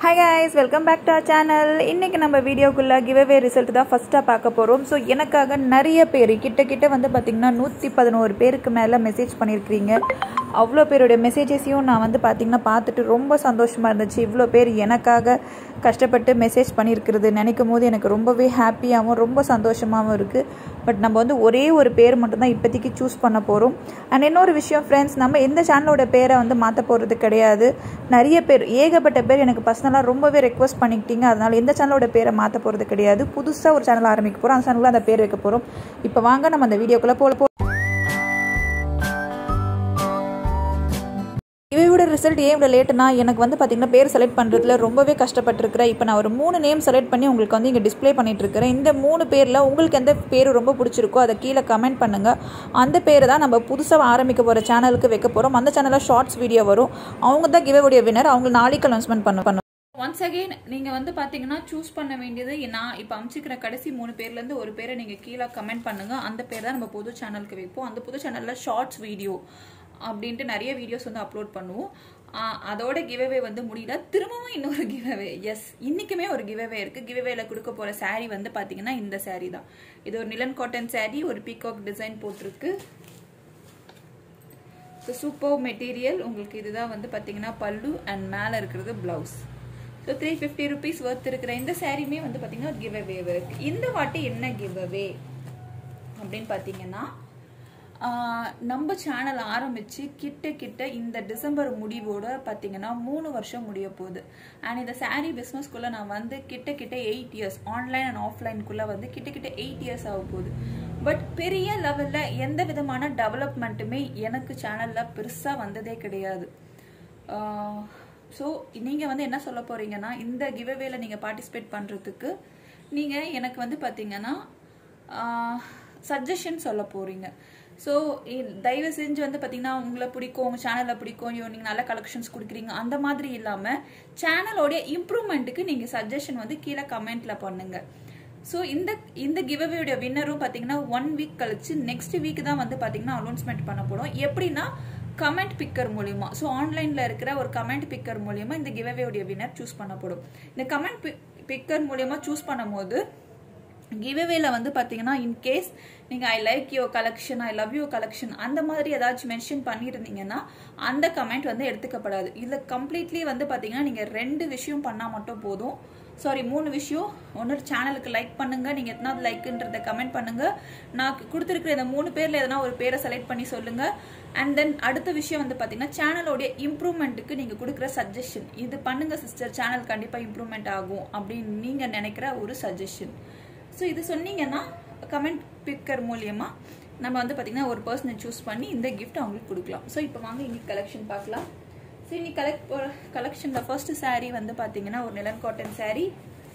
hi guys welcome back to our channel இன்றைக்கி நம்ம வீடியோக்குள்ளே கிவ்அவே ரிசல்ட் தான் ஃபஸ்ட்டாக பார்க்க போகிறோம் ஸோ எனக்காக நிறைய பேர் கிட்ட கிட்ட வந்து பார்த்திங்கன்னா நூற்றி பதினோரு பேருக்கு மேலே மெசேஜ் பண்ணியிருக்கிறீங்க அவ்வளோ பேருடைய மெசேஜஸையும் நான் வந்து பார்த்திங்கன்னா பார்த்துட்டு ரொம்ப சந்தோஷமாக இருந்துச்சு இவ்வளோ பேர் எனக்காக கஷ்டப்பட்டு மெசேஜ் பண்ணியிருக்கிறது நினைக்கும் போது எனக்கு ரொம்பவே ஹாப்பியாகவும் ரொம்ப சந்தோஷமாகவும் இருக்குது பட் நம்ம வந்து ஒரே ஒரு பேர் மட்டும்தான் இப்போதைக்கு சூஸ் பண்ண போகிறோம் அண்ட் இன்னொரு விஷயம் ஃப்ரெண்ட்ஸ் நம்ம எந்த சேனலோட பேரை வந்து மாற்ற போகிறது கிடையாது நிறைய பேர் ஏகப்பட்ட பேர் எனக்கு பர்சனலாக ரொம்பவே ரெக்வஸ்ட் பண்ணிக்கிட்டீங்க அதனால் எந்த சேனலோட பேரை மாற்ற போகிறது கிடையாது புதுசாக ஒரு சேனல் ஆரம்பிக்க போகிறோம் அந்த சேனலில் அந்த பேர் வைக்க போகிறோம் இப்போ வாங்க நம்ம அந்த வீடியோக்குள்ளே போல போ இவையோட ரிசல்ட் ஏன் இவ்வளோ லேட்டுனா எனக்கு வந்து பார்த்திங்கன்னா பேர் செலக்ட் பண்ணுறதுல ரொம்பவே கஷ்டப்பட்டுருக்கிறேன் இப்போ நான் ஒரு மூணு நேம் செலக்ட் பண்ணி உங்களுக்கு வந்து இங்கே டிஸ்ப்ளே பண்ணிகிட்ருக்கிறேன் இந்த மூணு பேரில் உங்களுக்கு எந்த பேர் ரொம்ப பிடிச்சிருக்கோ அதை கீழே கமெண்ட் பண்ணுங்கள் அந்த பேரை தான் நம்ம புதுசாக ஆரம்பிக்க போகிற சேனலுக்கு வைக்க போகிறோம் அந்த சேனலில் ஷார்ட்ஸ் வீடியோ வரும் அவங்க தான் கிவேவுடைய வினர் அவங்க நாளைக்கு அனௌன்ஸ்மெண்ட் பண்ண பண்ண ஒன்ஸ் அகெயின் நீங்க வந்து பாத்தீங்கன்னா சூஸ் பண்ண வேண்டியது நான் இப்ப அமைச்சிக்கிற கடைசி மூணு பேர்ல இருந்து ஒரு பேரை நீங்க கீழே கமெண்ட் பண்ணுங்க அந்த பேர் தான் நம்ம புது சேனலுக்கு வைப்போம் அந்த புது சேனல்ல ஷார்ட்ஸ் வீடியோ அப்படின்ட்டு நிறைய வீடியோஸ் வந்து அப்லோட் பண்ணுவோம் ஆஹ் அதோட கிவ்அவே வந்து முடியல திரும்பவும் இன்னொரு கிவ்அவே எஸ் இன்னைக்குமே ஒரு கிவ்அவே இருக்கு கிவ்அவேல கொடுக்க போற saree வந்து பாத்தீங்கன்னா இந்த saree தான் இது ஒரு நிலன் காட்டன் saree ஒரு பீகாக் டிசைன் போட்டிருக்கு ஸோ சூப்பர் மெட்டீரியல் உங்களுக்கு இதுதான் வந்து பார்த்தீங்கன்னா பல்லு அண்ட் மேலே இருக்கிறது blouse so three fifty rupees worth இருக்கிற இந்த சாரியுமே வந்து பார்த்தீங்கன்னா கிவ் அவே இருக்கு இந்த வாட்டி என்ன கிவ் அவே அப்படின்னு பார்த்தீங்கன்னா ஆஹ், நம்ம சேனல் ஆரம்பிச்சு கிட்ட கிட்ட இந்த டிசம்பர் முடிவோட பார்த்தீங்கன்னா மூணு வருஷம் முடிய போகுது அண்ட் இந்த saree பிஸ்னஸ்க்குள்ளே நான் வந்து கிட்ட கிட்ட எயிட் இயர்ஸ் ஆன்லைன் அண்ட் ஆஃப்லைனுக்குள்ளே வந்து கிட்ட கிட்ட எயிட் இயர்ஸ் ஆக போகுது பட் பெரிய லெவலில் எந்த விதமான டெவலப்மெண்ட்டுமே எனக்கு சேனலில் பெருசாக வந்ததே கிடையாது ஸோ நீங்கள் வந்து என்ன சொல்ல போகிறீங்கன்னா இந்த கிவ்அவேல நீங்கள் பார்ட்டிசிபேட் பண்ணுறதுக்கு நீங்கள் எனக்கு வந்து பார்த்தீங்கன்னா சஜஷன் சொல்ல போகிறீங்க ஸோ தயவு செஞ்சு வந்து பார்த்தீங்கன்னா உங்களை பிடிக்கும் உங்கள் சேனலை பிடிக்கும் ஐயோ நீங்கள் நல்ல கலெக்ஷன்ஸ் கொடுக்குறீங்க அந்த மாதிரி இல்லாமல் சேனலோடைய இம்ப்ரூவ்மெண்ட்டுக்கு நீங்கள் சஜஷன் வந்து கீழே கமெண்ட்டில் பண்ணுங்கள் ஸோ இந்த இந்த கிவ்அவேயோட வின்னரும் பார்த்தீங்கன்னா ஒன் வீக் கழிச்சு நெக்ஸ்ட் வீக் தான் வந்து பார்த்தீங்கன்னா அனௌன்ஸ்மெண்ட் பண்ண போகிறோம் எப்படின்னா கமெண்ட் பிக்கர் மூலியமா ஸோ ஆன்லைனில் இருக்கிற ஒரு கமெண்ட் பிக்கர் மூலியமா இந்த கிவ்அவேயோடைய வின்னர் சூஸ் பண்ணப்படும் இந்த கமெண்ட் பிக்கர் மூலியமா சூஸ் பண்ணும்போது கிவ்அவேல வந்து பார்த்தீங்கன்னா இன்கேஸ் நீங்கள் I like your collection I love your collection அந்த மாதிரி ஏதாச்சும் மென்ஷன் பண்ணியிருந்தீங்கன்னா அந்த கமெண்ட் வந்து எடுத்துக்கப்படாது இதில் கம்ப்ளீட்லி வந்து பார்த்தீங்கன்னா நீங்கள் ரெண்டு விஷயம் பண்ணால் மட்டும் போதும் சாரி மூணு விஷயம் ஒன்று சேனலுக்கு லைக் பண்ணுங்க நீங்கள் எத்தனாவது லைக்குன்றத கமெண்ட் பண்ணுங்க நான் கொடுத்துருக்கிற இந்த மூணு பேரில் எதனா ஒரு பேரை செலக்ட் பண்ணி சொல்லுங்க அண்ட் தென் அடுத்த விஷயம் வந்து பார்த்தீங்கன்னா சேனலோடைய இம்ப்ரூவ்மெண்ட்டுக்கு நீங்கள் கொடுக்குற சஜஷன் இது பண்ணுங்க சிஸ்டர் சேனல் கண்டிப்பாக இம்ப்ரூவ்மெண்ட் ஆகும் அப்படின்னு நீங்கள் நினைக்கிற ஒரு சஜஷன் ஸோ இது சொன்னீங்கன்னா கமெண்ட் பிக்கர் மூலியமா நம்ம வந்து பார்த்தீங்கன்னா ஒரு பர்சனை சூஸ் பண்ணி இந்த கிஃப்ட் அவங்களுக்கு கொடுக்கலாம் ஸோ இப்போ வாங்க இன்னைக்கு கலெக்ஷன் பார்க்கலாம் ஸோ இன்னைக்கு கலெக்ட் கலெக்ஷனில் ஃபர்ஸ்ட் saree வந்து பார்த்தீங்கன்னா ஒரு நிலன் காட்டன் saree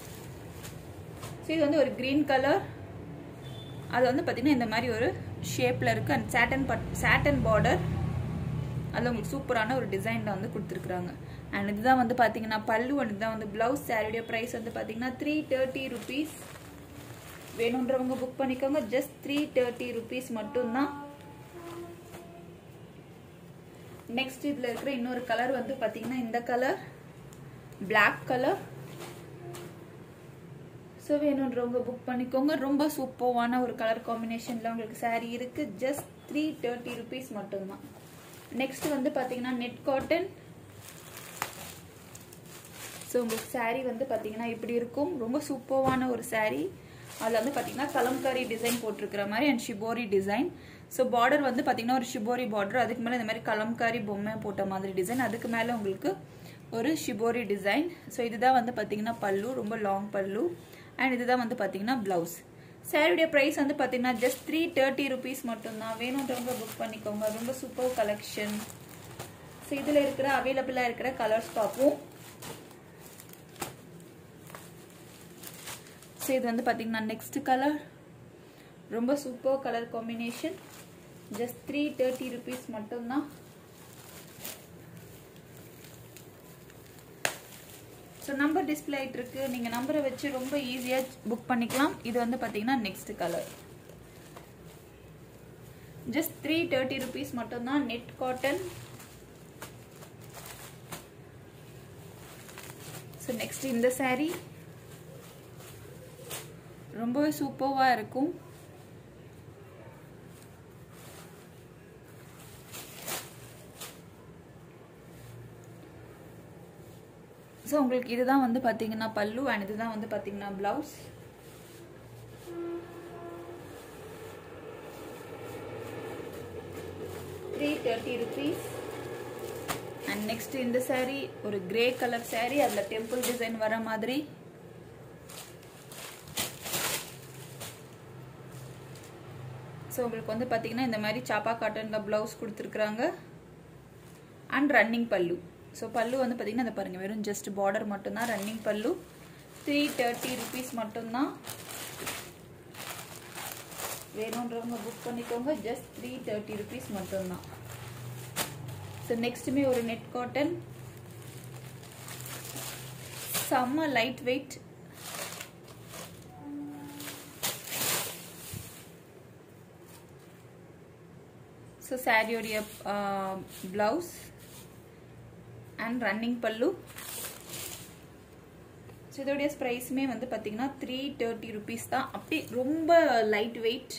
ஸோ இது வந்து ஒரு க்ரீன் கலர் அது வந்து பார்த்தீங்கன்னா இந்த மாதிரி ஒரு ஷேப்பில் இருக்குது and satin but satin border அதில் உங்களுக்கு சூப்பரான ஒரு டிசைனில் வந்து கொடுத்துருக்குறாங்க அண்ட் இதுதான் வந்து பார்த்தீங்கன்னா பல்லு அண்ட் இதுதான் வந்து ப்ளவுஸ் சாரியுடைய ப்ரைஸ் வந்து பார்த்தீங்கன்னா த்ரீ தேர்ட்டி ருபீஸ் வேணுன்றவங்க புக் பண்ணிக்கோங்க ஜஸ்ட் த்ரீ தேர்ட்டி ருபீஸ் மட்டும்தான் நெக்ஸ்ட் இதில் இருக்கிற இன்னொரு கலர் வந்து பார்த்தீங்கன்னா இந்த கலர் பிளாக் கலர் ஸோ வேணுன்றவங்க புக் பண்ணிக்கோங்க ரொம்ப சூப்பர்வான ஒரு கலர் காம்பினேஷனில் உங்களுக்கு saree இருக்கு ஜஸ்ட் த்ரீ தேர்ட்டி ருபீஸ் மட்டும்தான் நெக்ஸ்ட் வந்து பார்த்தீங்கன்னா நெட் காட்டன் ஸோ உங்களுக்கு saree வந்து பார்த்தீங்கன்னா இப்படி இருக்கும் ரொம்ப சூப்பர்வான ஒரு saree அதில் வந்து பார்த்தீங்கன்னா கலம்காரி டிசைன் போட்டிருக்கிற மாதிரி and shibori design so border வந்து பார்த்தீங்கன்னா ஒரு ஷிபோரி பார்டர் அதுக்கு மேலே இந்த மாதிரி கலம்காரி பொம்மை போட்ட மாதிரி டிசைன் அதுக்கு மேலே உங்களுக்கு ஒரு ஷிபோரி டிசைன் ஸோ இதுதான் வந்து பார்த்தீங்கன்னா பல்லு ரொம்ப லாங் பல்லு அண்ட் இதுதான் வந்து பார்த்தீங்கன்னா ப்ளவுஸ் சாரியுடைய ப்ரைஸ் வந்து பார்த்தீங்கன்னா ஜஸ்ட் த்ரீ தேர்ட்டி ருபீஸ் மட்டும்தான் வேணுன்றவங்க புக் பண்ணிக்கோங்க ரொம்ப சூப்பர் கலெக்ஷன் ஸோ இதில் இருக்கிற அவைலபிளாக இருக்கிற கலர்ஸ் பார்ப்போம் ஸோ இது வந்து பார்த்தீங்கன்னா நெக்ஸ்ட் கலர் ரொம்ப super colour combination just three thirty rupees மட்டும்தான் ஸோ நம்பர் டிஸ்பிளே ஆகிட்டு இருக்கு நீங்கள் நம்பரை வச்சு ரொம்ப ஈஸியாக புக் பண்ணிக்கலாம் இது வந்து பார்த்தீங்கன்னா next colour just three thirty rupees மட்டும்தான் net cotton so so next இந்த saree ரொம்பவே சூப்பர்வாக இருக்கும் ஸோ உங்களுக்கு இதுதான் வந்து பார்த்தீங்கன்னா பல்லு அண்ட் இதுதான் வந்து பார்த்தீங்கன்னா blouse three thirty rupees and next இந்த saree ஒரு கிரே கலர் saree அதில் டெம்பிள் டிசைன் வர மாதிரி ஸோ உங்களுக்கு வந்து பார்த்தீங்கன்னா இந்த மாதிரி சாப்பா காட்டனில் ப்ளவுஸ் கொடுத்துருக்குறாங்க அண்ட் ரன்னிங் பல்லு ஸோ பல்லு வந்து பார்த்தீங்கன்னா அதை பாருங்கள் வெறும் ஜஸ்ட் பார்டர் மட்டும்தான் running pallu three thirty rupees மட்டும்தான் வேணுன்றவங்க புக் பண்ணிக்கோங்க ஜஸ்ட் த்ரீ தேர்ட்டி ருபீஸ் மட்டும்தான் ஸோ நெக்ஸ்ட்டுமே ஒரு நெட் காட்டன் செம்ம லைட் வெயிட் ஸோ சாரியோடைய blouse and running pallu so இதோடைய ப்ரைஸுமே வந்து பார்த்தீங்கன்னா த்ரீ தேர்ட்டி ருபீஸ் தான் அப்படி ரொம்ப லைட் வெயிட்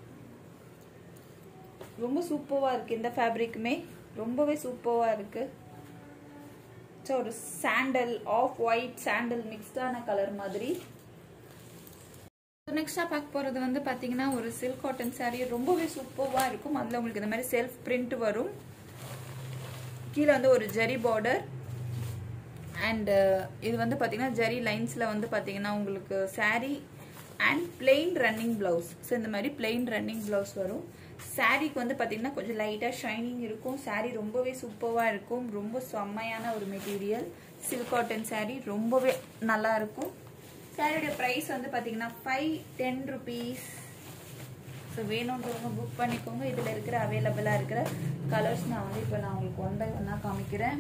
ரொம்ப சூப்பராக இருக்குது இந்த ஃபேப்ரிக்குமே ரொம்பவே சூப்பராக இருக்குது ஸோ ஒரு சாண்டல் ஆஃப் ஒயிட் சாண்டல் மிக்ஸ்டான கலர் மாதிரி நெக்ஸ்ட்டாக பார்க்க போகிறது வந்து பார்த்தீங்கன்னா ஒரு சில்க் காட்டன் சாரீ ரொம்பவே சூப்பராக இருக்கும் அதில் உங்களுக்கு இந்த மாதிரி செல்ஃப் பிரிண்ட் வரும் கீழே வந்து ஒரு ஜரி பார்டர் அண்டு இது வந்து பார்த்தீங்கன்னா ஜரி லைன்ஸில் வந்து பார்த்தீங்கன்னா உங்களுக்கு saree and plain running blouse so இந்த மாதிரி பிளெயின் ரன்னிங் ப்ளவுஸ் வரும் சாரீக்கு வந்து பார்த்தீங்கன்னா கொஞ்சம் லைட்டாக ஷைனிங் இருக்கும் சாரீ ரொம்பவே சூப்பராக இருக்கும் ரொம்ப செம்மையான ஒரு மெட்டீரியல் சில்க் காட்டன் சாரீ ரொம்பவே நல்லா இருக்கும் சாரியோடைய ப்ரைஸ் வந்து பார்த்தீங்கன்னா ஃபைவ் டென் ருபீஸ் ஸோ வேணுன்றவங்க புக் பண்ணிக்கோங்க இதில் இருக்கிற அவைலபிளாக இருக்கிற கலர்ஸ் நான் வந்து இப்போ நான் உங்களுக்கு ஒன் பை ஒன்னாக காமிக்கிறேன்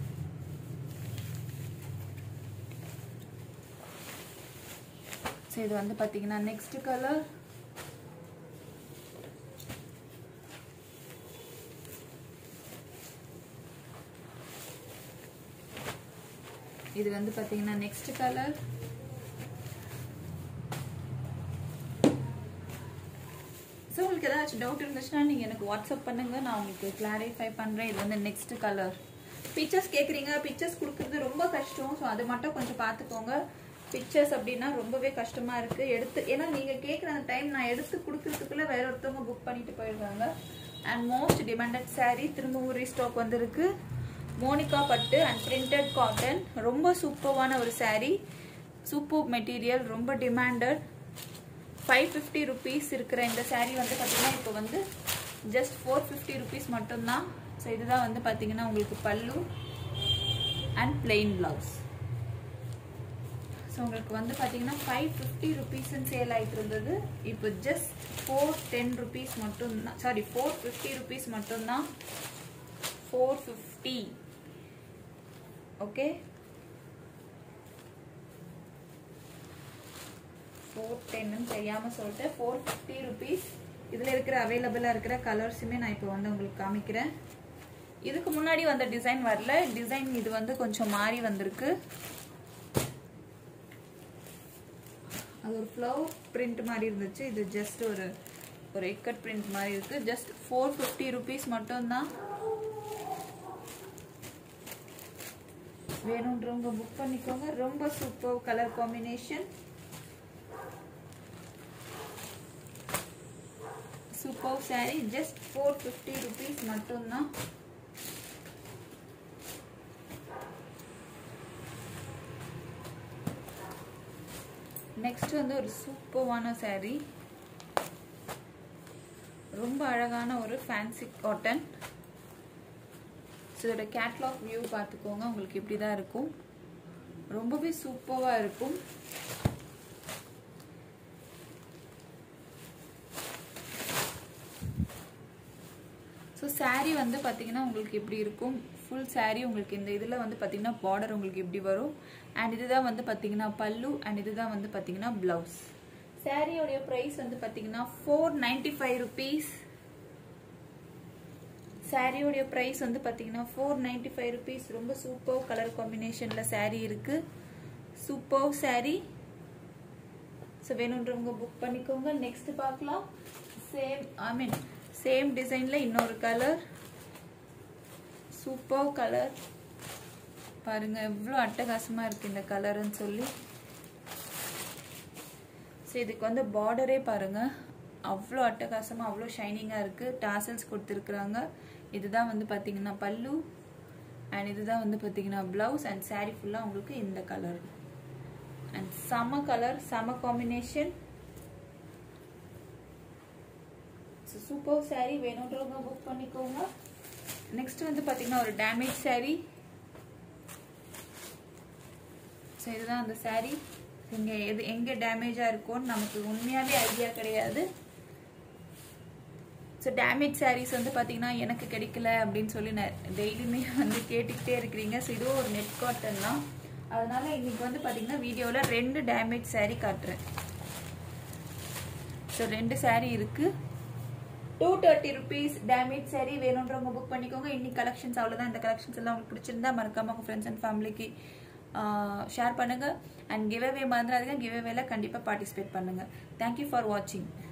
ஸோ இது வந்து பார்த்தீங்கன்னா நெக்ஸ்ட் கலர் இது வந்து பார்த்தீங்கன்னா நெக்ஸ்ட் கலர் ஸோ உங்களுக்கு ஏதாச்சும் டவுட் இருந்துச்சுன்னா நீங்கள் எனக்கு வாட்ஸ்அப் பண்ணுங்கள் நான் உங்களுக்கு கிளாரிஃபை பண்ணுறேன் இது வந்து நெக்ஸ்ட் கலர் பிக்சர்ஸ் கேட்குறீங்க பிக்சர்ஸ் கொடுக்குறது ரொம்ப கஷ்டம் ஸோ அது மட்டும் கொஞ்சம் பார்த்துக்கோங்க பிக்சர்ஸ் அப்படின்னா ரொம்பவே கஷ்டமாக இருக்குது எடுத்து ஏன்னா நீங்கள் கேட்குற அந்த டைம் நான் எடுத்து கொடுக்குறதுக்குள்ளே வேற ஒருத்தவங்க புக் பண்ணிட்டு போயிடுறாங்க அண்ட் மோஸ்ட் டிமாண்டட் சாரீ திரும்பவும் ரீஸ்டாக் வந்திருக்கு மோனிகா பட்டு அண்ட் பிரிண்டட் காட்டன் ரொம்ப சூப்பர்வான ஒரு சாரீ சூப்பர் மெட்டீரியல் ரொம்ப டிமாண்டட் ஃபைவ் ஃபிஃப்டி ருபீஸ் இருக்கிற இந்த சாரீ வந்து பார்த்தீங்கன்னா இப்போ வந்து ஜஸ்ட் ஃபோர் ஃபிஃப்டி ருபீஸ் மட்டும்தான் ஸோ இதுதான் வந்து பார்த்தீங்கன்னா உங்களுக்கு பல்லு அண்ட் பிளெயின் ப்ளவுஸ் ஸோ உங்களுக்கு வந்து பார்த்தீங்கன்னா ஃபைவ் ஃபிஃப்டி ருபீஸ்ன்னு சேல் ஆகிட்டு இருந்தது இப்போ ஜஸ்ட் ஃபோர் டென் ருபீஸ் மட்டும்தான் சாரி ஃபோர் ஃபிஃப்டி ருபீஸ் மட்டும்தான் ஃபோர் ஃபிஃப்டி ஓகே ஃபோர் டென்னு தெரியாமல் சொல்லிட்டு ஃபோர் ஃபிஃப்டி ருபீஸ் இதில் இருக்கிற அவைலபிளாக இருக்கிற கலர்ஸுமே நான் இப்போ வந்து உங்களுக்கு காமிக்கிறேன் இதுக்கு முன்னாடி வந்த டிசைன் வரல டிசைன் இது வந்து கொஞ்சம் மாறி வந்திருக்கு அது ஒரு ஃப்ளவர் பிரிண்ட் மாதிரி இருந்துச்சு இது ஜஸ்ட் ஒரு ஒரு எக்கட் பிரிண்ட் மாதிரி இருக்கு ஜஸ்ட் ஃபோர் ஃபிஃப்டி ருபீஸ் மட்டும்தான் வேணுன்றவங்க புக் பண்ணிக்கோங்க ரொம்ப super colour combination super saree just four fifty rupees மட்டும்தான் நெக்ஸ்ட் வந்து ஒரு சூப்பர்வான சாரி ரொம்ப அழகான ஒரு ஃபேன்சி காட்டன் ஸோ இதோட கேட்லாக் வியூ பார்த்துக்கோங்க உங்களுக்கு இப்படி தான் இருக்கும் ரொம்பவே சூப்பராக இருக்கும் ஸோ சாரீ வந்து பார்த்தீங்கன்னா உங்களுக்கு இப்படி இருக்கும் ஃபுல் சாரீ உங்களுக்கு இந்த இதில் வந்து பார்த்தீங்கன்னா பார்டர் உங்களுக்கு இப்படி வரும் அண்ட் இதுதான் வந்து பார்த்தீங்கன்னா பல்லு அண்ட் இதுதான் வந்து பார்த்தீங்கன்னா ப்ளவுஸ் சாரியோடைய ப்ரைஸ் வந்து பார்த்தீங்கன்னா ஃபோர் நைன்டி ஃபைவ் ருபீஸ் சாரியோடைய ப்ரைஸ் வந்து பார்த்தீங்கன்னா ஃபோர் நைன்டி ஃபைவ் ருபீஸ் ரொம்ப சூப்பர் கலர் காம்பினேஷனில் சாரீ இருக்குது சூப்பர் saree ஸோ வேணுன்றவங்க புக் பண்ணிக்கோங்க நெக்ஸ்ட் பார்க்கலாம் சேம் ஐ மீன் சேம் டிசைனில் இன்னொரு கலர் சூப்பர் கலர் பாருங்க எவ்வளோ அட்டகாசமாக இருக்கு இந்த கலருன்னு சொல்லி ஸோ இதுக்கு வந்து பார்டரே பாருங்க அவ்வளோ அட்டகாசமாக அவ்வளோ ஷைனிங்காக இருக்குது டாசல்ஸ் கொடுத்துருக்குறாங்க இதுதான் வந்து பார்த்தீங்கன்னா பல்லு அண்ட் இதுதான் வந்து பார்த்தீங்கன்னா ப்ளவுஸ் அண்ட் saree ஃபுல்லாக உங்களுக்கு இந்த கலர் அண்ட் செம கலர் செம காம்பினேஷன் சூப்பர் saree வேணுன்றவங்க புக் பண்ணிக்கோங்க நெக்ஸ்ட் வந்து பார்த்தீங்கன்னா ஒரு டேமேஜ் saree ஸோ இதுதான் அந்த saree இங்கே எது எங்கே டேமேஜாக இருக்கும்னு நமக்கு உண்மையாகவே ஐடியா கிடையாது ஸோ டேமேஜ் sarees வந்து பார்த்தீங்கன்னா எனக்கு கிடைக்கல அப்படின்னு சொல்லி நான் டெய்லியுமே வந்து கேட்டுக்கிட்டே இருக்கிறீங்க ஸோ இதுவும் ஒரு நெட் காட்டன் தான் அதனால இன்னைக்கு வந்து பார்த்தீங்கன்னா வீடியோவில் ரெண்டு டேமேஜ் saree காட்டுறேன் ஸோ ரெண்டு saree இருக்கு two thirty rupees damage saree வேணுன்றவங்க புக் பண்ணிக்கோங்க இன்னைக்கு கலெக்ஷன்ஸ் அவ்வளோதான் இந்த கலெக்ஷன்ஸ் எல்லாம் உங்களுக்கு பிடிச்சிருந்தா மறக்காம உங்கள் ஃப்ரெண்ட்ஸ் அண்ட் ஃபேமிலிக்கு ஷேர் பண்ணுங்க அண்ட் கிவ்அவே மறந்துடாதீங்க கிவ்அவேல கண்டிப்பாக பார்ட்டிசிபேட் பண்ணுங்க தேங்க்யூ ஃபார் வாட்சிங்